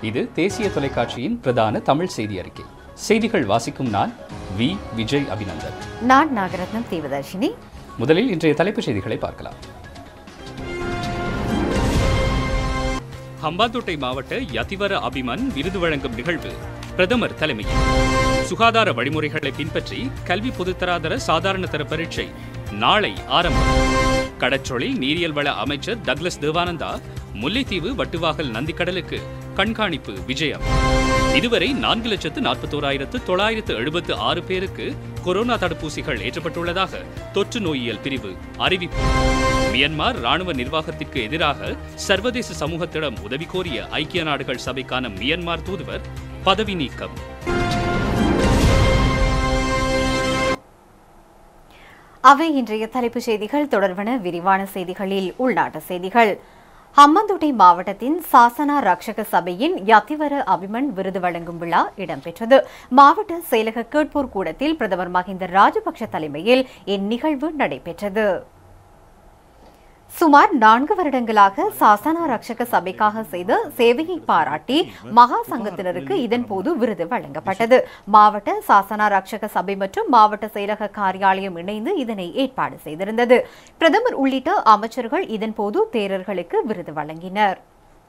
இது தேசிய தொலைக்காட்சியின் பிரதான தமிழ் செய்தி அறிக்கை செய்திகள் வாசிக்கும் நான் வி விஜய் அபிநந்தன் நான் நாகரத்னம் தேவதர்ஷினி முதலில் இன்றைய தலைப்புச் செய்திகளை பார்க்கலாம் ஹம்பாந்தோட்டை மாவட்ட யதிவர அபிமன் விருது வழங்கும் நிகழ்வு பிரதமர் தலைமையில் சுகாதார வழிமுறைகளை பின்பற்றி கல்வி பொதுத்தராதர சாதாரண தர பரீட்சை நாளை ஆரம்பம் கடற்றொழில் நீரியல் வள அமைச்சர் டக்ளஸ் தேவானந்தா முல்லைத்தீவு வட்டுவாகல் நந்திக்கடலுக்கு கண்காணிப்பு விஜயம் இதுவரை நான்கு லட்சத்து நாற்பத்தோராயிரத்து தொள்ளாயிரத்து எழுபத்து ஆறு பேருக்கு கொரோனா தடுப்பூசிகள் ஏற்றப்பட்டுள்ளதாக தொற்று நோயியல் பிரிவு அறிவிப்பு மியன்மார் ராணுவ நிர்வாகத்திற்கு எதிராக சர்வதேச சமூகத்திடம் உதவி கோரிய ஐக்கிய நாடுகள் சபைக்கான மியன்மார் தூதுவர் பதவி நீக்கம் அவை இன்றைய தலைப்புச் செய்திகள் தொடர்பான விரிவான செய்திகளில் உள்நாட்டு செய்திகள் ஹம்மந்தோட்டை மாவட்டத்தின் சாசனா ரக்ஷக சபையின் யத்திவர அபிமன் விருது வழங்கும் விழா இடம்பெற்றது மாவட்ட செயலக கேட்போர் கூடத்தில் பிரதமர் மஹிந்த ராஜபக்ஷ தலைமையில் இந்நிகழ்வு நடைபெற்றது சுமார் நான்கு வருடங்களாக சாசனா ரக்ஷக சபைக்காக செய்த சேவையை பாராட்டி மகா சங்கத்தினருக்கு இதன்போது விருது வழங்கப்பட்டது மாவட்ட சாசனா ரக்ஷக சபை மற்றும் மாவட்ட செயலக காரியாலயம் இணைந்து இதனை ஏற்பாடு செய்திருந்தது பிரதமர் உள்ளிட்ட அமைச்சர்கள் இதன்போது தேரர்களுக்கு விருது வழங்கினர்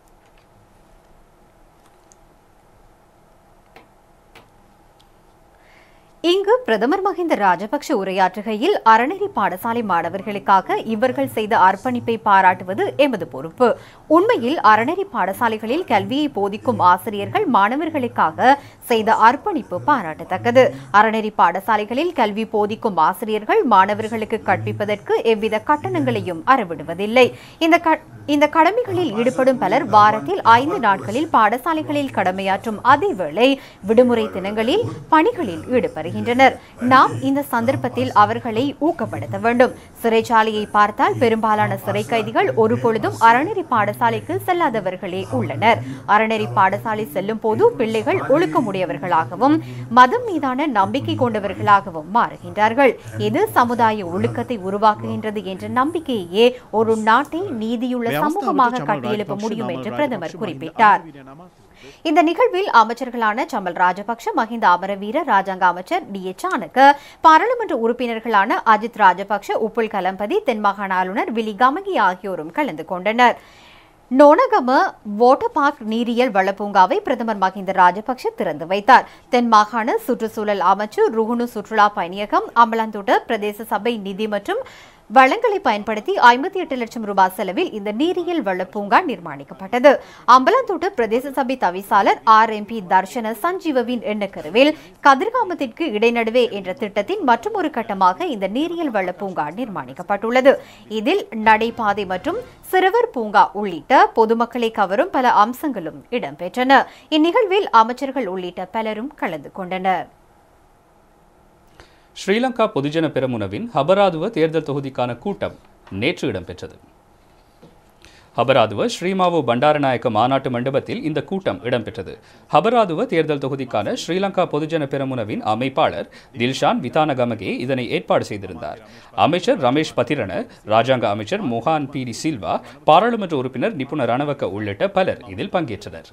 இங்கு பிரதமர் மஹிந்த ராஜபக்ஷ உரையாற்றுகையில் அறநெறி பாடசாலை மாணவர்களுக்காக இவர்கள் செய்த அர்ப்பணிப்பை பாராட்டுவது எமது பொறுப்பு உண்மையில் அறநெறி பாடசாலைகளில் கல்வியை போதிக்கும் ஆசிரியர்கள் மாணவர்களுக்காக செய்த அர்ப்பணிப்பு பாராட்டத்தக்கது அறநெறி பாடசாலைகளில் கல்வி போதிக்கும் ஆசிரியர்கள் மாணவர்களுக்கு கற்பிப்பதற்கு எவ்வித கட்டணங்களையும் அறவிடுவதில்லை இந்த க- இந்த கடமைகளில் ஈடுபடும் பலர் வாரத்தில் ஐந்து நாட்களில் பாடசாலைகளில் கடமையாற்றும் அதேவேளை விடுமுறை தினங்களில் பணிகளில் ஈடுபடுகின்றனர் நாம் இந்த சந்தர்ப்பத்தில் அவர்களை ஊக்கப்படுத்த வேண்டும் சிறைச்சாலையை பார்த்தால் பெரும்பாலான சிறை கைதிகள் ஒரு பொழுதும் அறநெறி பாடசாலைக்கு செல்லாதவர்களே உள்ளனர் அறநெறி பாடசாலை செல்லும் போது பிள்ளைகள் ஒழுக்கமுடையவர்களாகவும் மதம் மீதான நம்பிக்கை கொண்டவர்களாகவும் மாறுகின்றார்கள் இது சமுதாய ஒழுக்கத்தை உருவாக்குகின்றது என்ற நம்பிக்கையே ஒரு நாட்டை நீதியுள்ள சமூகமாக கட்டியெழுப்ப முடியும் என்று பிரதமர் குறிப்பிட்டார் இந்த நிகழ்வில் அமைச்சர்களான சமல் ராஜபக்ஷ மஹிந்த அமரவீர ராஜாங்க அமைச்சர் டி எச் சாணக்க பாராளுமன்ற உறுப்பினர்களான அஜித் ராஜபக்ஷ உப்புல் கலம்பதி தென்மாகாண ஆளுநர் விலி கமகி ஆகியோரும் கலந்து கொண்டனர் நோனகம வாட்டர் பார்க் நீரியல் வளப்பூங்காவை பிரதமர் மஹிந்த ராஜபக்ஷ திறந்து வைத்தார் தென் மாகாண சுற்றுச்சூழல் அமைச்சு ருகுணு சுற்றுலா பயணியகம் அம்பலாந்தோட்ட பிரதேச சபை நிதி மற்றும் வளங்களை பயன்படுத்தி ஐம்பத்தி எட்டு லட்சம் ரூபாய் செலவில் இந்த நீரியல் வளப்பூங்கா நிர்மாணிக்கப்பட்டது அம்பலாந்தோட்ட பிரதேச சபை தவிசாளர் ஆர் எம் பி தர்ஷன சஞ்சீவவின் எண்ணக்கருவில் கதிர்காமத்திற்கு இடைநடுவே என்ற திட்டத்தின் மற்றொரு கட்டமாக இந்த நீரியல் வளப்பூங்கா நிர்மாணிக்கப்பட்டுள்ளது இதில் நடைபாதை மற்றும் சிறுவர் பூங்கா உள்ளிட்ட பொதுமக்களை கவரும் பல அம்சங்களும் இடம்பெற்றன இந்நிகழ்வில் அமைச்சர்கள் உள்ளிட்ட பலரும் கலந்து கொண்டனர் ஸ்ரீலங்கா பொதுஜன பெரமுனவின் ஹபராதுவ தேர்தல் தொகுதிக்கான கூட்டம் நேற்று இடம்பெற்றது ஹபராதுவ ஸ்ரீமாவு பண்டாரநாயக்க மாநாட்டு மண்டபத்தில் இந்த கூட்டம் இடம்பெற்றது ஹபராதுவ தேர்தல் தொகுதிக்கான ஸ்ரீலங்கா பொதுஜன பெரமுனவின் அமைப்பாளர் தில்ஷான் விதானகமகே இதனை ஏற்பாடு செய்திருந்தார் அமைச்சர் ரமேஷ் பத்திரன ராஜாங்க அமைச்சர் மொஹான் பி டி சில்வா பாராளுமன்ற உறுப்பினர் நிபுணர் ரணவக்க உள்ளிட்ட பலர் இதில் பங்கேற்றனர்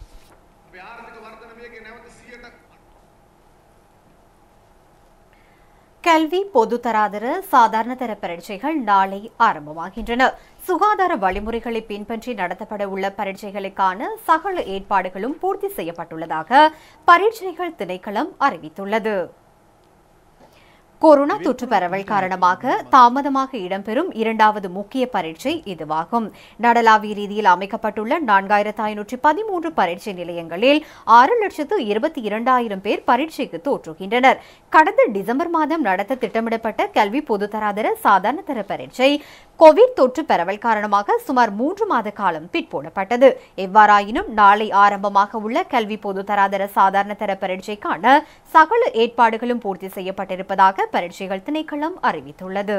கல்வி பொதுத்தராதர சாதாரண தர பரீட்சைகள் நாளை ஆரம்பமாகின்றன சுகாதார வழிமுறைகளை பின்பற்றி நடத்தப்பட உள்ள பரீட்சைகளுக்கான சகல ஏற்பாடுகளும் பூர்த்தி செய்யப்பட்டுள்ளதாக பரீட்சைகள் திணைக்களம் அறிவித்துள்ளது கொரோனா தொற்று பரவல் காரணமாக தாமதமாக இடம்பெறும் இரண்டாவது முக்கிய பரீட்சை இதுவாகும் நடலாவிய ரீதியில் அமைக்கப்பட்டுள்ள நான்காயிரத்து ஐநூற்றி பதிமூன்று பரீட்சை நிலையங்களில் ஆறு லட்சத்து இருபத்தி இரண்டாயிரம் பேர் பரீட்சைக்கு தோற்றுகின்றனர் கடந்த டிசம்பர் மாதம் நடத்த திட்டமிடப்பட்ட கல்வி பொதுத்தராதர சாதாரண தர பரீட்சை கோவிட் தொற்று பரவல் காரணமாக சுமார் மூன்று மாத காலம் பிற்போடப்பட்டது எவ்வாறாயினும் நாளை ஆரம்பமாக உள்ள கல்வி பொதுத்தராதர சாதாரண தர பரீட்சைக்கான சகல ஏற்பாடுகளும் பூர்த்தி செய்யப்பட்டிருப்பதாக பரீட்சைகள் திணைக்களம் அறிவித்துள்ளது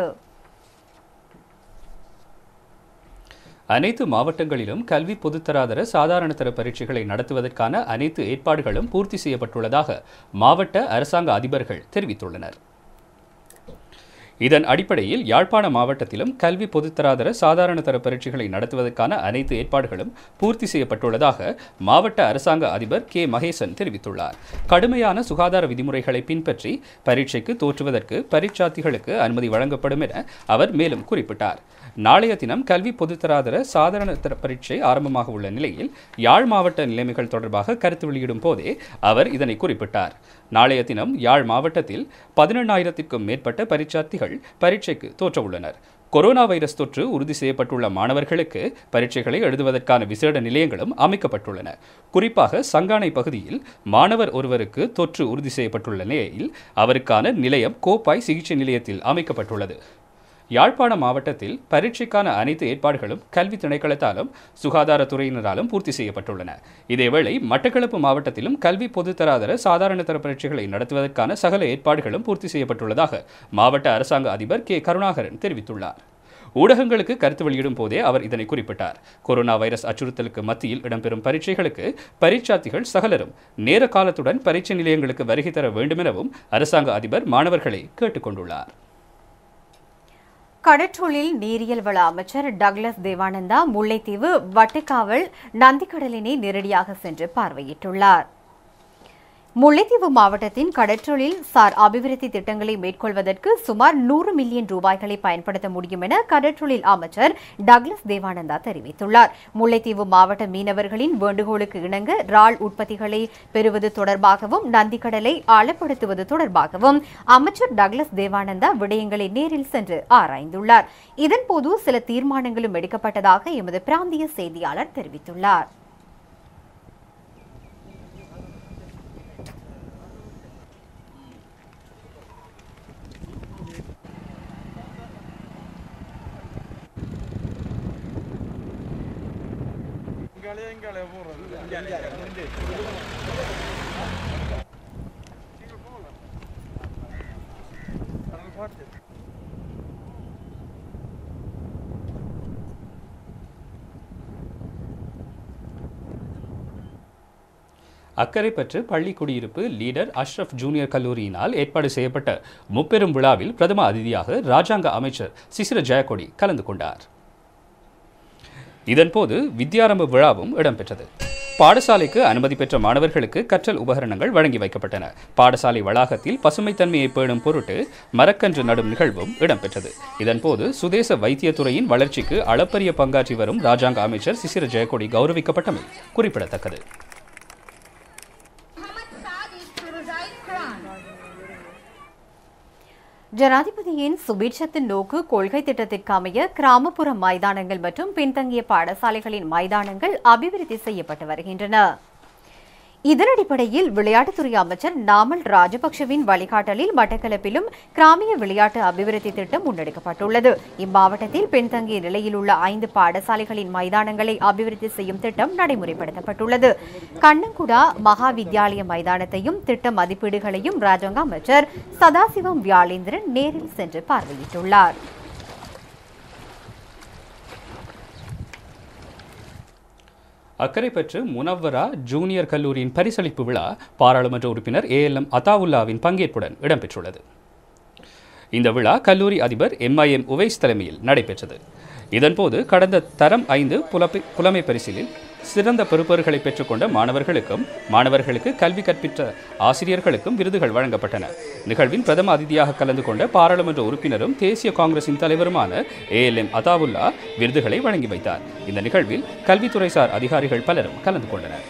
அனைத்து மாவட்டங்களிலும் கல்வி பொதுத்தராதர சாதாரண தர பரீட்சைகளை நடத்துவதற்கான அனைத்து ஏற்பாடுகளும் பூர்த்தி செய்யப்பட்டுள்ளதாக மாவட்ட அரசாங்க அதிபர்கள் தெரிவித்துள்ளனர் இதன் அடிப்படையில் யாழ்ப்பாண மாவட்டத்திலும் கல்வி பொதுத்தராதர சாதாரண தர பரீட்சைகளை நடத்துவதற்கான அனைத்து ஏற்பாடுகளும் பூர்த்தி செய்யப்பட்டுள்ளதாக மாவட்ட அரசாங்க அதிபர் கே மகேசன் தெரிவித்துள்ளார் கடுமையான சுகாதார விதிமுறைகளை பின்பற்றி பரீட்சைக்கு தோற்றுவதற்கு பரீட்சார்த்திகளுக்கு அனுமதி வழங்கப்படும் என அவர் மேலும் குறிப்பிட்டார் நாளைய தினம் கல்வி பொதுத்தராதர சாதாரண தர பரீட்சை ஆரம்பமாக உள்ள நிலையில் யாழ் மாவட்ட நிலைமைகள் தொடர்பாக கருத்து வெளியிடும் போதே அவர் இதனை குறிப்பிட்டார் நாளைய தினம் யாழ் மாவட்டத்தில் பதினெண்ணாயிரத்திற்கும் மேற்பட்ட பரீட்சார்த்திகள் பரீட்சைக்கு தோற்றவுள்ளனர் கொரோனா வைரஸ் தொற்று உறுதி செய்யப்பட்டுள்ள மாணவர்களுக்கு பரீட்சைகளை எழுதுவதற்கான விசேட நிலையங்களும் அமைக்கப்பட்டுள்ளன குறிப்பாக சங்கானை பகுதியில் மாணவர் ஒருவருக்கு தொற்று உறுதி செய்யப்பட்டுள்ள நிலையில் அவருக்கான நிலையம் கோப்பாய் சிகிச்சை நிலையத்தில் அமைக்கப்பட்டுள்ளது யாழ்ப்பாண மாவட்டத்தில் பரீட்சைக்கான அனைத்து ஏற்பாடுகளும் கல்வி திணைக்களத்தாலும் சுகாதாரத்துறையினராலும் பூர்த்தி செய்யப்பட்டுள்ளன இதேவேளை மட்டக்களப்பு மாவட்டத்திலும் கல்வி பொதுத்தராதர சாதாரண தர பரீட்சைகளை நடத்துவதற்கான சகல ஏற்பாடுகளும் பூர்த்தி செய்யப்பட்டுள்ளதாக மாவட்ட அரசாங்க அதிபர் கே கருணாகரன் தெரிவித்துள்ளார் ஊடகங்களுக்கு கருத்து வெளியிடும் போதே அவர் இதனை குறிப்பிட்டார் கொரோனா வைரஸ் அச்சுறுத்தலுக்கு மத்தியில் இடம்பெறும் பரீட்சைகளுக்கு பரீட்சார்த்திகள் சகலரும் நேர காலத்துடன் பரீட்சை நிலையங்களுக்கு வருகை தர வேண்டுமெனவும் அரசாங்க அதிபர் மாணவர்களை கேட்டுக்கொண்டுள்ளார் கடற்றொழில் நீரியல் வள அமைச்சர் டக்ளஸ் தேவானந்தா முல்லைத்தீவு வட்டுக்காவல் நந்திக்கடலினை நேரடியாக சென்று பார்வையிட்டுள்ளார் முல்லைத்தீவு மாவட்டத்தின் கடற்றொழில் சார் அபிவிருத்தி திட்டங்களை மேற்கொள்வதற்கு சுமார் நூறு மில்லியன் ரூபாய்களை பயன்படுத்த முடியும் என கடற்றொழில் அமைச்சர் டக்ளஸ் தேவானந்தா தெரிவித்துள்ளார் முல்லைத்தீவு மாவட்ட மீனவர்களின் வேண்டுகோளுக்கு இணங்க இறால் உற்பத்திகளை பெறுவது தொடர்பாகவும் நந்திக்கடலை ஆழப்படுத்துவது தொடர்பாகவும் அமைச்சர் டக்ளஸ் தேவானந்தா விடயங்களை நேரில் சென்று ஆராய்ந்துள்ளார் இதன்போது சில தீர்மானங்களும் எடுக்கப்பட்டதாக எமது பிராந்திய செய்தியாளர் தெரிவித்துள்ளார் அக்கரைப்பற்று பள்ளி குடியிருப்பு லீடர் அஷ்ரஃப் ஜூனியர் கல்லூரியினால் ஏற்பாடு செய்யப்பட்ட முப்பெரும் விழாவில் பிரதம அதிதியாக ராஜாங்க அமைச்சர் சிசிர ஜெயக்கொடி கலந்து கொண்டார் இதன்போது வித்யாரம்ப விழாவும் இடம்பெற்றது பாடசாலைக்கு அனுமதி பெற்ற மாணவர்களுக்கு கற்றல் உபகரணங்கள் வழங்கி வைக்கப்பட்டன பாடசாலை வளாகத்தில் பசுமைத்தன்மையை பேணும் பொருட்டு மரக்கன்று நடும் நிகழ்வும் இடம்பெற்றது இதன்போது சுதேச வைத்தியத்துறையின் வளர்ச்சிக்கு அளப்பரிய பங்காற்றி வரும் ராஜாங்க அமைச்சர் சிசிர ஜெயக்கொடி கௌரவிக்கப்பட்டமை குறிப்பிடத்தக்கது Muhammad Sadiq Firuzai Quran. ஜனாதிபதியின் சுபீட்சத்தின் நோக்கு கொள்கை திட்டத்திற்கு அமைய கிராமப்புற மைதானங்கள் மற்றும் பின்தங்கிய பாடசாலைகளின் மைதானங்கள் அபிவிருத்தி செய்யப்பட்டு வருகின்றன இதன் அடிப்படையில் விளையாட்டுத்துறை அமைச்சர் நாமல் ராஜபக்ஷவின் வழிகாட்டலில் மட்டக்களப்பிலும் கிராமிய விளையாட்டு அபிவிருத்தி திட்டம் முன்னெடுக்கப்பட்டுள்ளது இம்மாவட்டத்தில் பின்தங்கிய நிலையில் உள்ள ஐந்து பாடசாலைகளின் மைதானங்களை அபிவிருத்தி செய்யும் திட்டம் நடைமுறைப்படுத்தப்பட்டுள்ளது கண்ணங்குடா மகா வித்யாலய மைதானத்தையும் திட்ட மதிப்பீடுகளையும் ராஜாங்க அமைச்சர் சதாசிவம் வியாளேந்திரன் நேரில் சென்று பார்வையிட்டுள்ளார் அக்கரைப்பற்று முனவ்வரா ஜூனியர் கல்லூரியின் பரிசளிப்பு விழா பாராளுமன்ற உறுப்பினர் ஏஎல்எம் அத்தாவுல்லாவின் பங்கேற்புடன் இடம்பெற்றுள்ளது இந்த விழா கல்லூரி அதிபர் எம்ஐஎம் உவைஸ் தலைமையில் நடைபெற்றது இதன்போது கடந்த தரம் ஐந்து புலப்பை புலமை பரிசிலில் சிறந்த பெறுபேறுகளை பெற்றுக்கொண்ட மாணவர்களுக்கும் மாணவர்களுக்கு கல்வி கற்பித்த ஆசிரியர்களுக்கும் விருதுகள் வழங்கப்பட்டன நிகழ்வின் பிரதம அதிதியாக கலந்து கொண்ட பாராளுமன்ற உறுப்பினரும் தேசிய காங்கிரசின் தலைவருமான ஏஎல்எம் அதாவுல்லா விருதுகளை வழங்கி வைத்தார் இந்த நிகழ்வில் கல்வித்துறை சார் அதிகாரிகள் பலரும் கலந்து கொண்டனர்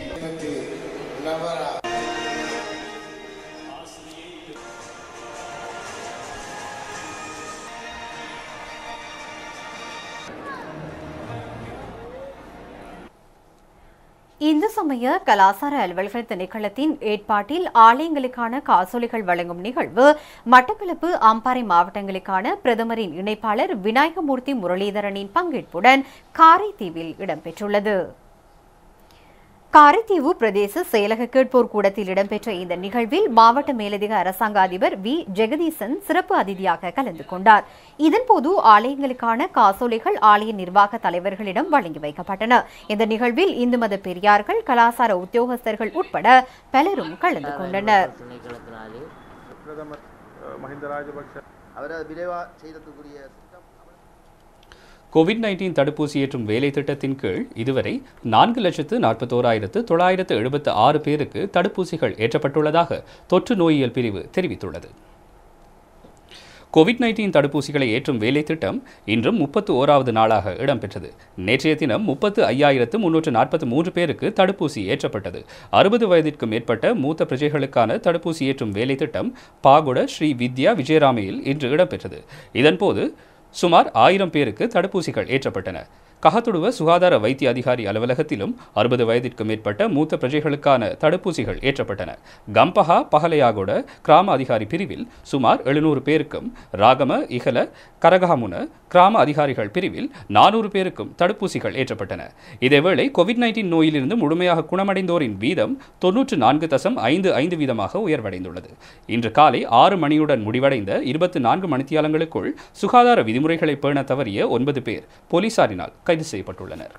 இந்து சமய கலாசார அலுவல்கள் திணைக்களத்தின் ஏற்பாட்டில் ஆலயங்களுக்கான காசோலைகள் வழங்கும் நிகழ்வு மட்டக்களப்பு அம்பாறை மாவட்டங்களுக்கான பிரதமரின் இணைப்பாளர் விநாயகமூர்த்தி முரளிதரனின் பங்கேற்புடன் காரைதீவில் இடம்பெற்றுள்ளது காரைதீவு பிரதேச செயலக கேட்போர் கூடத்தில் இடம்பெற்ற இந்த நிகழ்வில் மாவட்ட மேலதிக அரசாங்க அதிபர் வி ஜெகதீசன் சிறப்பு அதிதியாக கலந்து கொண்டார் இதன்போது ஆலயங்களுக்கான காசோலைகள் ஆலய நிர்வாக தலைவர்களிடம் வழங்கி வைக்கப்பட்டன இந்த நிகழ்வில் இந்து மத பெரியார்கள் கலாசார உத்தியோகஸ்தர்கள் உட்பட பலரும் கலந்து கொண்டனர் திணைக்களத்தினாலே பிரதமர் அஹ், மஹிந்த ராஜபக்ஷ அவர் அதை விரைவாக செய்யறதுக்குரிய திட்டம் கோவிட் நைன்டீன் தடுப்பூசி ஏற்றும் வேலை திட்டத்தின் கீழ் இதுவரை நான்கு லட்சத்து நாற்பத்தோராயிரத்து தொள்ளாயிரத்து எழுபத்து ஆறு பேருக்கு தடுப்பூசிகள் ஏற்றப்பட்டுள்ளதாக தொற்று நோயியல் பிரிவு தெரிவித்துள்ளது கோவிட் நைன்டீன் தடுப்பூசிகளை ஏற்றும் வேலை திட்டம் இன்றும் முப்பத்து ஓராவது நாளாக இடம்பெற்றது நேற்றைய தினம் முப்பத்து ஐயாயிரத்து முன்னூற்று நாற்பத்து மூன்று பேருக்கு தடுப்பூசி ஏற்றப்பட்டது அறுபது வயதிற்கு மேற்பட்ட மூத்த பிரஜைகளுக்கான தடுப்பூசி ஏற்றும் வேலை திட்டம் பாகுட ஸ்ரீ வித்யா விஜயராமையில் இன்று இடம்பெற்றது இதன்போது சுமார் ஆயிரம் பேருக்கு தடுப்பூசிகள் ஏற்றப்பட்டன கஹத்துடுவ சுகாதார வைத்திய அதிகாரி அலுவலகத்திலும் அறுபது வயதிற்கு மேற்பட்ட மூத்த பிரஜைகளுக்கான தடுப்பூசிகள் ஏற்றப்பட்டன கம்பஹா பஹலையாகுட கிராம அதிகாரி பிரிவில் சுமார் எழுநூறு பேருக்கும் ராகம இகல கரகமுன கிராம அதிகாரிகள் பிரிவில் நானூறு பேருக்கும் தடுப்பூசிகள் ஏற்றப்பட்டன இதேவேளை கோவிட் நைன்டீன் நோயிலிருந்து முழுமையாக குணமடைந்தோரின் வீதம் தொன்னூற்று நான்கு தசம் ஐந்து ஐந்து வீதமாக உயர்வடைந்துள்ளது இன்று காலை ஆறு மணியுடன் முடிவடைந்த இருபத்தி நான்கு மணித்தியாலங்களுக்குள் சுகாதார விதிமுறைகளை பேண தவறிய ஒன்பது பேர் போலீசாரினால் கைது செய்யப்பட்டுள்ளனர்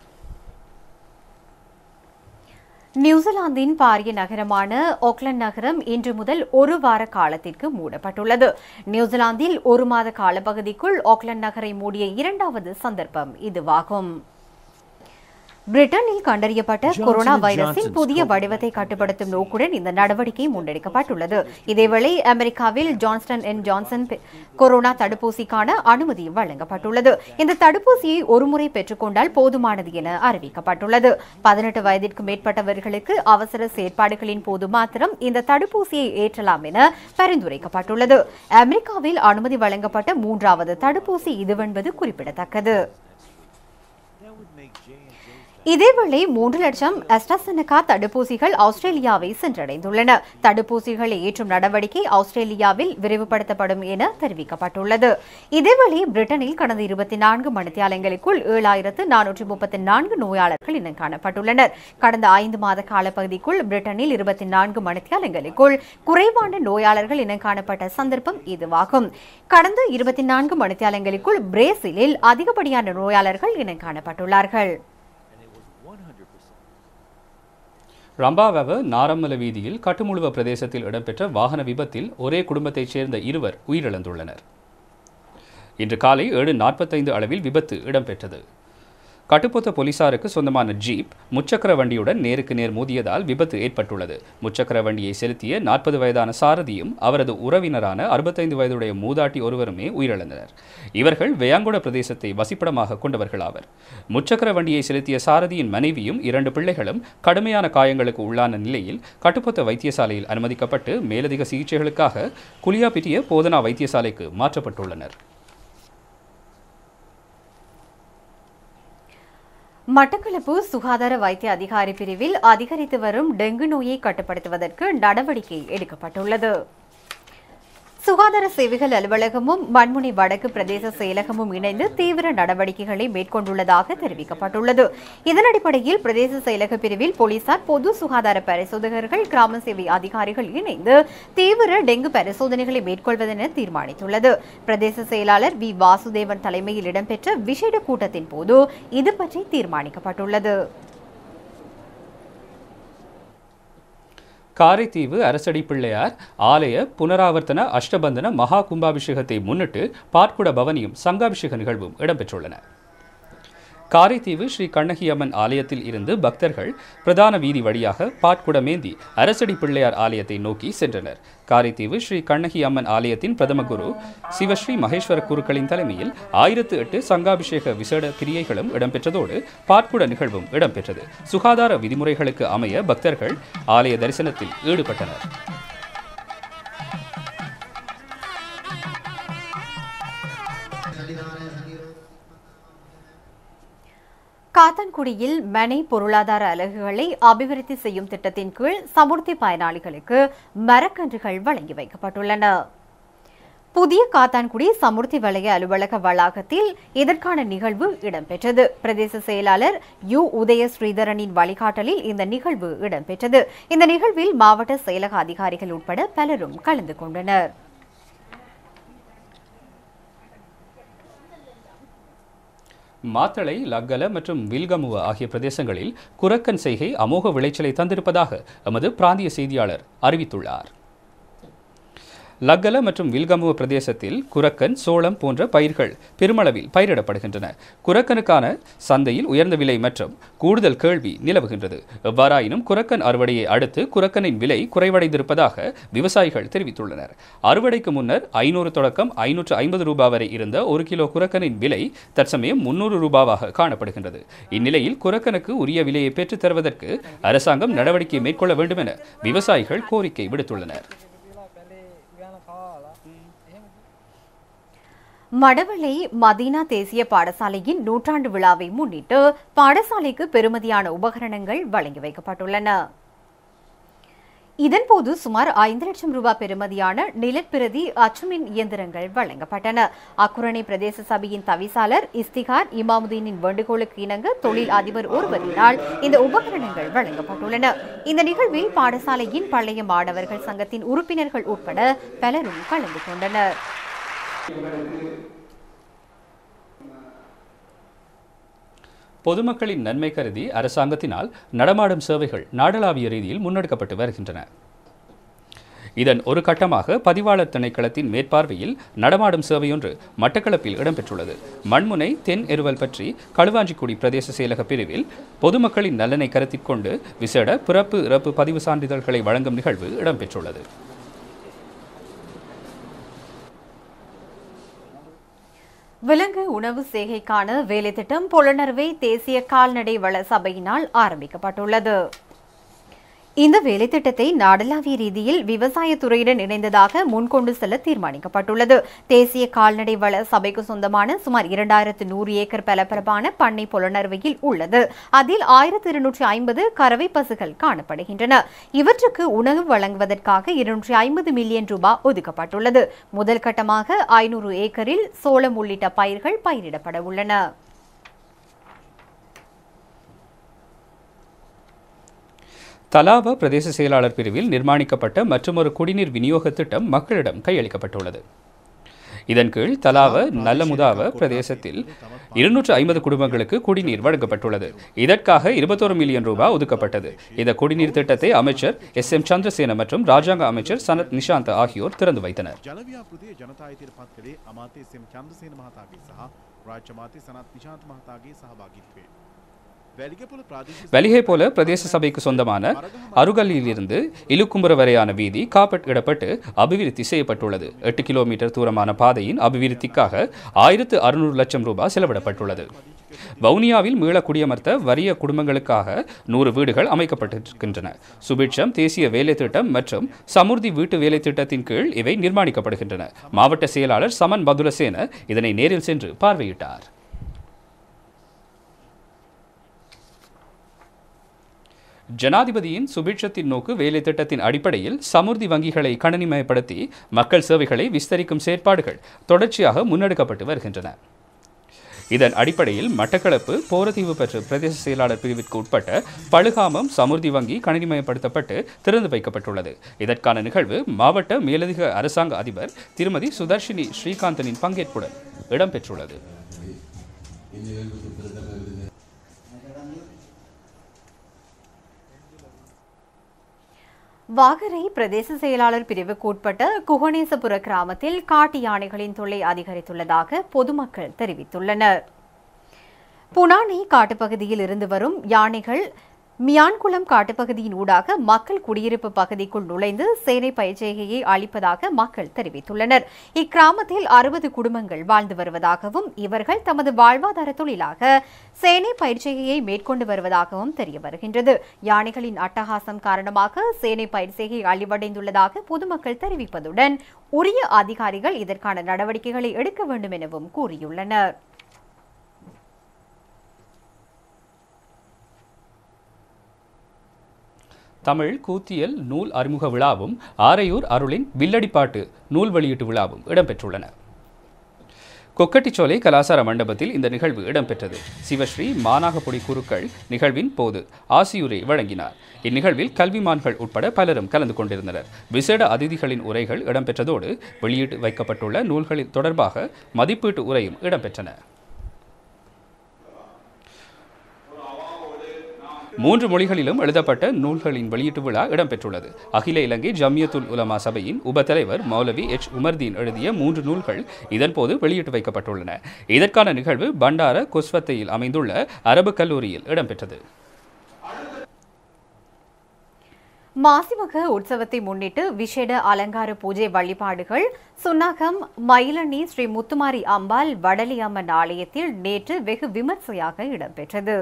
நியூசிலாந்தின் பாரிய நகரமான ஓக்லண்ட் நகரம் இன்று முதல் ஒரு வார காலத்திற்கு மூடப்பட்டுள்ளது நியூசிலாந்தில் ஒரு மாத காலப்பகுதிக்குள் ஓக்லண்ட் நகரை மூடிய இரண்டாவது சந்தர்ப்பம் இதுவாகும் பிரிட்டனில் கண்டறியப்பட்ட கொரோனா வைரஸின் புதிய வடிவத்தை கட்டுப்படுத்தும் நோக்குடன் இந்த நடவடிக்கை முன்னெடுக்கப்பட்டுள்ளது இதேவேளை அமெரிக்காவில் ஜான்ஸ்டன் அண்ட் ஜான்சன் பெ- கொரோனா தடுப்பூசிக்கான அனுமதி வழங்கப்பட்டுள்ளது இந்த தடுப்பூசியை ஒருமுறை பெற்றுக்கொண்டால் போதுமானது என அறிவிக்கப்பட்டுள்ளது பதினெட்டு வயதிற்கு மேற்பட்டவர்களுக்கு அவசர செயற்பாடுகளின் போது மாத்திரம் இந்த தடுப்பூசியை ஏற்றலாம் என பரிந்துரைக்கப்பட்டுள்ளது அமெரிக்காவில் அனுமதி வழங்கப்பட்ட மூன்றாவது தடுப்பூசி இதுவென்பது குறிப்பிடத்தக்கது இதேவேளை மூன்று லட்சம் அஸ்ட்ராசெனகா தடுப்பூசிகள் ஆஸ்திரேலியாவை சென்றடைந்துள்ளன தடுப்பூசிகளை ஏற்றும் நடவடிக்கை ஆஸ்திரேலியாவில் விரைவுபடுத்தப்படும் என தெரிவிக்கப்பட்டுள்ளது இதேவேளை பிரிட்டனில் கடந்த இருபத்தி நான்கு மணித்தியாலங்களுக்குள் ஏழாயிரத்து நானூற்றி முப்பத்தி நான்கு நோயாளர்கள் இனம் காணப்பட்டுள்ளனர் கடந்த ஐந்து மாத காலப்பகுதிக்குள் பிரிட்டனில் இருபத்தி நான்கு மணித்தியாலங்களுக்குள் குறைவான நோயாளர்கள் இனம் காணப்பட்ட சந்தர்ப்பம் இதுவாகும் கடந்த இருபத்தி நான்கு மணித்தியாலங்களுக்குள் பிரேசிலில் அதிகப்படியான நோயாளர்கள் இனம் காணப்பட்டுள்ளார்கள் ரம்பாவவ நாரம்மல வீதியில் கட்டுமுழுவ பிரதேசத்தில் இடம்பெற்ற வாகன விபத்தில் ஒரே குடும்பத்தைச் சேர்ந்த இருவர் உயிரிழந்துள்ளனர் இன்று காலை ஏழு நாற்பத்தைந்து அளவில் விபத்து இடம்பெற்றது கட்டுப்பொத்த போலீசாருக்கு சொந்தமான ஜீப் முச்சக்கர வண்டியுடன் நேருக்கு நேர் மோதியதால் விபத்து ஏற்பட்டுள்ளது முச்சக்கர வண்டியை செலுத்திய நாற்பது வயதான சாரதியும் அவரது உறவினரான அறுபத்தைந்து வயதுடைய மூதாட்டி ஒருவருமே உயிரிழந்தனர் இவர்கள் வெயாங்குட பிரதேசத்தை வசிப்பிடமாக கொண்டவர்களாவர் முச்சக்கர வண்டியை செலுத்திய சாரதியின் மனைவியும் இரண்டு பிள்ளைகளும் கடுமையான காயங்களுக்கு உள்ளான நிலையில் கட்டுப்பொத்த வைத்தியசாலையில் அனுமதிக்கப்பட்டு மேலதிக சிகிச்சைகளுக்காக குலியாபிட்டிய போதனா வைத்தியசாலைக்கு மாற்றப்பட்டுள்ளனர் மட்டக்களப்பு சுகாதார வைத்திய அதிகாரி பிரிவில் அதிகரித்து வரும் டெங்கு நோயை கட்டுப்படுத்துவதற்கு நடவடிக்கை எடுக்கப்பட்டுள்ளது சுகாதார சேவைகள் அலுவலகமும் மண்முனை வடக்கு பிரதேச செயலகமும் இணைந்து தீவிர நடவடிக்கைகளை மேற்கொண்டுள்ளதாக தெரிவிக்கப்பட்டுள்ளது இதன் அடிப்படையில் பிரதேச செயலக பிரிவில் போலீசார் பொது சுகாதார பரிசோதகர்கள் கிராம சேவை அதிகாரிகள் இணைந்து தீவிர டெங்கு பரிசோதனைகளை மேற்கொள்வதென தீர்மானித்துள்ளது பிரதேச செயலாளர் வி வாசுதேவன் தலைமையில் இடம்பெற்ற விசேட கூட்டத்தின் போது இது பற்றி தீர்மானிக்கப்பட்டுள்ளது காரைதீவு அரசடி பிள்ளையார் ஆலய புனராவர்த்தன அஷ்டபந்தன மகா கும்பாபிஷேகத்தை முன்னிட்டு பாட்குட பவனியும் சங்காபிஷேக நிகழ்வும் இடம்பெற்றுள்ளன காரைதீவு ஸ்ரீ கண்ணகி அம்மன் ஆலயத்தில் இருந்து பக்தர்கள் பிரதான வீதி வழியாக பாட்குடமேந்தி அரசடி பிள்ளையார் ஆலயத்தை நோக்கி சென்றனர் காரைதீவு ஸ்ரீ கண்ணகி அம்மன் ஆலயத்தின் பிரதம குரு சிவஸ்ரீ மகேஸ்வர குருக்களின் தலைமையில் ஆயிரத்து எட்டு சங்காபிஷேக விசேட கிரியைகளும் இடம்பெற்றதோடு பாட்குட நிகழ்வும் இடம்பெற்றது சுகாதார விதிமுறைகளுக்கு அமைய பக்தர்கள் ஆலய தரிசனத்தில் ஈடுபட்டனர் காத்தான்குடியில் மனை பொருளாதார அலகுகளை அபிவிருத்தி செய்யும் திட்டத்தின் கீழ் சமுர்த்தி பயனாளிகளுக்கு மரக்கன்றுகள் வழங்கி வைக்கப்பட்டுள்ளன புதிய காத்தான்குடி சமுர்த்தி வலய அலுவலக வளாகத்தில் இதற்கான நிகழ்வு இடம்பெற்றது பிரதேச செயலாளர் யு உதய ஸ்ரீதரனின் வழிகாட்டலில் இந்த நிகழ்வு இடம்பெற்றது இந்த நிகழ்வில் மாவட்ட செயலக அதிகாரிகள் உட்பட பலரும் கலந்து கொண்டனர் மாத்தளை லக்கல மற்றும் வில்கமுவ ஆகிய பிரதேசங்களில் குரக்கன் செய்கை அமோக விளைச்சலை தந்திருப்பதாக எமது பிராந்திய செய்தியாளர் அறிவித்துள்ளார் லக்கல மற்றும் வில்கமுவ பிரதேசத்தில் குரக்கன் சோளம் போன்ற பயிர்கள் பெருமளவில் பயிரிடப்படுகின்றன குரக்கனுக்கான சந்தையில் உயர்ந்த விலை மற்றும் கூடுதல் கேள்வி நிலவுகின்றது எவ்வாறாயினும் குரக்கன் அறுவடையை அடுத்து குரக்கனின் விலை குறைவடைந்திருப்பதாக விவசாயிகள் தெரிவித்துள்ளனர் அறுவடைக்கு முன்னர் ஐநூறு தொடக்கம் ஐநூற்று ஐம்பது ரூபாய் வரை இருந்த ஒரு கிலோ குரக்கனின் விலை தற்சமயம் முன்னூறு ரூபாவாக காணப்படுகின்றது இந்நிலையில் குரக்கனுக்கு உரிய விலையை பெற்றுத் தருவதற்கு அரசாங்கம் நடவடிக்கை மேற்கொள்ள வேண்டும் என விவசாயிகள் கோரிக்கை விடுத்துள்ளனர் மடவளை மதீனா தேசிய பாடசாலையின் நூற்றாண்டு விழாவை முன்னிட்டு பாடசாலைக்கு பெறுமதியான உபகரணங்கள் வழங்கி வைக்கப்பட்டுள்ளன இதன்போது சுமார் ஐந்து லட்சம் ரூபாய் பெறுமதியான நிலப்பிரதி அச்சுமின் இயந்திரங்கள் வழங்கப்பட்டன அக்குரணை பிரதேச சபையின் தவிசாளர் இஸ்திகார் இமாமுதீனின் வேண்டுகோளுக்கு இணங்க தொழில் அதிபர் ஒருவரினால் இந்த உபகரணங்கள் வழங்கப்பட்டுள்ளன இந்த நிகழ்வில் பாடசாலையின் பழைய மாணவர்கள் சங்கத்தின் உறுப்பினர்கள் உட்பட பலரும் கலந்து கொண்டனர் பொதுமக்களின் நன்மை கருதி அரசாங்கத்தினால் நடமாடும் சேவைகள் நாடளாவிய ரீதியில் முன்னெடுக்கப்பட்டு வருகின்றன இதன் ஒரு கட்டமாக பதிவாளர் திணைக்களத்தின் மேற்பார்வையில் நடமாடும் சேவையொன்று மட்டக்களப்பில் இடம்பெற்றுள்ளது மண்முனை தென் எருவல் பற்றி களுவாஞ்சிக்குடி பிரதேச செயலக பிரிவில் பொதுமக்களின் நலனை கருத்தில் கொண்டு விசேட பிறப்பு இறப்பு பதிவு சான்றிதழ்களை வழங்கும் நிகழ்வு இடம்பெற்றுள்ளது விலங்கு உணவு சேகைக்கான வேலைத்திட்டம் புலனர்வை தேசிய கால்நடை வள சபையினால் ஆரம்பிக்கப்பட்டுள்ளது இந்த வேலைத்திட்டத்தை நாடளாவிய ரீதியில் விவசாயத்துறையுடன் இணைந்ததாக முன்கொண்டு செல்ல தீர்மானிக்கப்பட்டுள்ளது தேசிய கால்நடை வள சபைக்கு சொந்தமான சுமார் இரண்டாயிரத்து நூறு ஏக்கர் பலப்பரப்பான பண்ணை புலனர்வையில் உள்ளது அதில் ஆயிரத்தி இருநூற்றி ஐம்பது கறவை பசுகள் காணப்படுகின்றன இவற்றுக்கு உணவு வழங்குவதற்காக இருநூற்றி ஐம்பது மில்லியன் ரூபாய் ஒதுக்கப்பட்டுள்ளது முதல் கட்டமாக ஐநூறு ஏக்கரில் சோளம் உள்ளிட்ட பயிர்கள் பயிரிடப்பட உள்ளன தலாவ பிரதேச செயலாளர் பிரிவில் நிர்மாணிக்கப்பட்ட மற்றொரு குடிநீர் விநியோக திட்டம் மக்களிடம் கையளிக்கப்பட்டுள்ளது இதன் கீழ் தலாவ நல்லமுதாவ பிரதேசத்தில் இருநூற்று ஐம்பது குடும்பங்களுக்கு குடிநீர் வழங்கப்பட்டுள்ளது இதற்காக இருபத்தோரு மில்லியன் ரூபாய் ஒதுக்கப்பட்டது இந்த குடிநீர் திட்டத்தை அமைச்சர் எஸ் எம் சந்திரசேன மற்றும் ராஜாங்க அமைச்சர் சனத் நிஷாந்த் ஆகியோர் திறந்து வைத்தனர் ජලව්‍යාපෘතිය ජනතා අයිතියට පත් කළේ අමාත්‍ය එස්.එම්. චන්ද්‍රසේන මහතාගේ සහ රාජ්‍ය අමාත්‍ය සනත් නිශාන්ත මහතාගේ සහභාගීත්වයෙන්. වැලිගපොළ ප්‍රාදේශීය வலிகை போல பிரதேச சபைக்கு சொந்தமான அருகல்லியிலிருந்து இலுக்கும்புற வரையான வீதி காப்பட் இடப்பட்டு அபிவிருத்தி செய்யப்பட்டுள்ளது எட்டு கிலோமீட்டர் தூரமான பாதையின் அபிவிருத்திக்காக ஆயிரத்து அறுநூறு லட்சம் ரூபாய் செலவிடப்பட்டுள்ளது வவுனியாவில் மீள குடியமர்த்த வறிய குடும்பங்களுக்காக நூறு வீடுகள் அமைக்கப்பட்டிருக்கின்றன சுபிட்சம் தேசிய வேலை திட்டம் மற்றும் சமுர்தி வீட்டு வேலை திட்டத்தின் கீழ் இவை நிர்மாணிக்கப்படுகின்றன மாவட்ட செயலாளர் சமன் பதுலசேன இதனை நேரில் சென்று பார்வையிட்டார் ஜனாதிபதியின் சுபிட்சத்தின் நோக்கு வேலை திட்டத்தின் அடிப்படையில் சமுர்தி வங்கிகளை கணனிமயப்படுத்தி மக்கள் சேவைகளை விஸ்தரிக்கும் செயற்பாடுகள் தொடர்ச்சியாக முன்னெடுக்கப்பட்டு வருகின்றன இதன் அடிப்படையில் மட்டக்களப்பு போரதீவு பெற்ற பிரதேச செயலாளர் பிரிவிற்கு உட்பட்ட பழுகாமம் சமுர்தி வங்கி கணினிமயப்படுத்தப்பட்டு திறந்து வைக்கப்பட்டுள்ளது இதற்கான நிகழ்வு மாவட்ட மேலதிக அரசாங்க அதிபர் திருமதி சுதர்ஷினி ஸ்ரீகாந்தனின் பங்கேற்புடன் இடம்பெற்றுள்ளது வாகரை பிரதேச செயலாளர் பிரிவுக்கு உட்பட்ட குகணேசபுர கிராமத்தில் காட்டு யானைகளின் தொல்லை அதிகரித்துள்ளதாக பொதுமக்கள் தெரிவித்துள்ளனர் புனானி காட்டுப்பகுதியில் இருந்து வரும் யானைகள் மியான்குளம் காட்டுப்பகுதியின் ஊடாக மக்கள் குடியிருப்பு பகுதிக்குள் நுழைந்து சேனை பயிற்சிகையை அளிப்பதாக மக்கள் தெரிவித்துள்ளனர் இக்கிராமத்தில் அறுபது குடும்பங்கள் வாழ்ந்து வருவதாகவும் இவர்கள் தமது வாழ்வாதார தொழிலாக சேனை பயிற்சிகையை மேற்கொண்டு வருவதாகவும் தெரிய வருகின்றது யானைகளின் அட்டகாசம் காரணமாக சேனை பயிற்சிகை அழிவடைந்துள்ளதாக பொதுமக்கள் தெரிவிப்பதுடன் உரிய அதிகாரிகள் இதற்கான நடவடிக்கைகளை எடுக்க வேண்டும் எனவும் கூறியுள்ளனர் தமிழ் கூத்தியல் நூல் அறிமுக விழாவும் ஆரையூர் அருளின் வில்லடிப்பாட்டு நூல் வெளியீட்டு விழாவும் இடம்பெற்றுள்ளன கொக்கட்டிச்சோலை கலாசார மண்டபத்தில் இந்த நிகழ்வு இடம்பெற்றது சிவஸ்ரீ மானாகப்பொடி குருக்கள் நிகழ்வின் போது ஆசியுரை வழங்கினார் இந்நிகழ்வில் கல்விமான்கள் உட்பட பலரும் கலந்து கொண்டிருந்தனர் விசேட அதிதிகளின் உரைகள் இடம்பெற்றதோடு வெளியீட்டு வைக்கப்பட்டுள்ள நூல்களின் தொடர்பாக மதிப்பீட்டு உரையும் இடம்பெற்றன மூன்று மொழிகளிலும் எழுதப்பட்ட நூல்களின் வெளியீட்டு விழா இடம்பெற்றுள்ளது அகில இலங்கை ஜம்மியத்துல் உலமா சபையின் உபத்தலைவர் மௌலவி எச் உமர்தீன் எழுதிய மூன்று நூல்கள் இதன்போது வெளியிட்டு வைக்கப்பட்டுள்ளன இதற்கான நிகழ்வு பண்டார கொஸ்வத்தையில் அமைந்துள்ள அரபு கல்லூரியில் இடம்பெற்றது மாசிமக உற்சவத்தை முன்னிட்டு விசேட அலங்கார பூஜை வழிபாடுகள் சுன்னாகம் மயிலணி ஸ்ரீ முத்துமாரி அம்பாள் வடலி அம்மன் ஆலயத்தில் நேற்று வெகு விமர்சையாக இடம்பெற்றது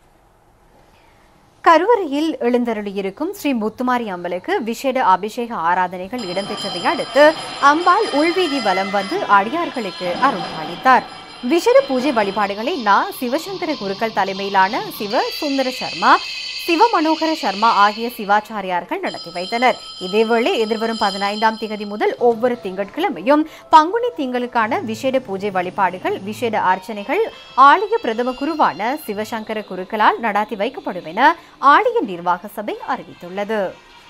கருவறையில் எழுந்தருளியிருக்கும் ஸ்ரீ முத்துமாரி அம்மலுக்கு விசேட அபிஷேக ஆராதனைகள் இடம்பெற்றதை அடுத்து அம்பாள் உள்வீதி வலம் வந்து அடியார்களுக்கு அருள் பாலித்தார் விசேட பூஜை வழிபாடுகளை நா சிவசங்கர குருக்கள் தலைமையிலான சிவ சுந்தர சர்மா சிவ மனோகர சர்மா ஆகிய சிவாச்சாரியார்கள் நடத்தி வைத்தனர் இதேவேளை எதிர்வரும் பதினைந்தாம் திகதி முதல் ஒவ்வொரு திங்கட்கிழமையும் பங்குனி திங்களுக்கான விசேட பூஜை வழிபாடுகள் விசேட அர்ச்சனைகள் ஆலய பிரதம குருவான சிவசங்கர குருக்களால் நடாத்தி வைக்கப்படும் என ஆலய நிர்வாக சபை அறிவித்துள்ளது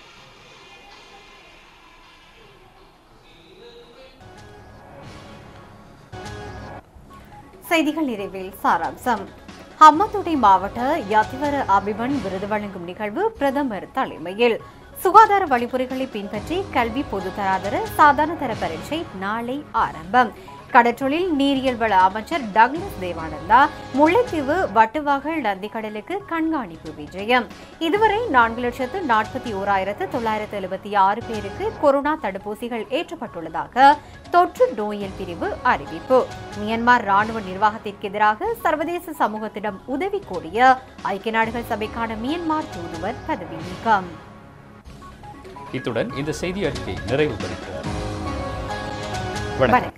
செய்திகள் நிறைவில் சாராம்சம் ஹம்மத்துடை மாவட்ட யதிவர அபிமன் விருது வழங்கும் நிகழ்வு பிரதமர் தலைமையில் சுகாதார வழிமுறைகளை பின்பற்றி கல்வி பொதுத்தராதர சாதாரண தர பரீட்சை நாளை ஆரம்பம் கடற்றொழில் நீரியல் வள அமைச்சர் டக்ளஸ் தேவானந்தா முல்லைத்தீவு வட்டுவாகல் நந்திக்கடலுக்கு கண்காணிப்பு விஜயம் இதுவரை நான்கு லட்சத்து நாற்பத்தி ஓராயிரத்து தொள்ளாயிரத்து எழுபத்தி ஆறு பேருக்கு கொரோனா தடுப்பூசிகள் ஏற்றப்பட்டுள்ளதாக தொற்று நோயல் பிரிவு அறிவிப்பு மியான்மர் ராணுவ நிர்வாகத்திற்கு எதிராக சர்வதேச சமூகத்திடம் உதவி கோரிய ஐக்கிய நாடுகள் சபைக்கான மியான்மர் தூதுவர் பதவி நீக்கம் இத்துடன் இந்த செய்தி அறிக்கை நிறைவு பெறுகிறது வணக்கம் வணக்கம்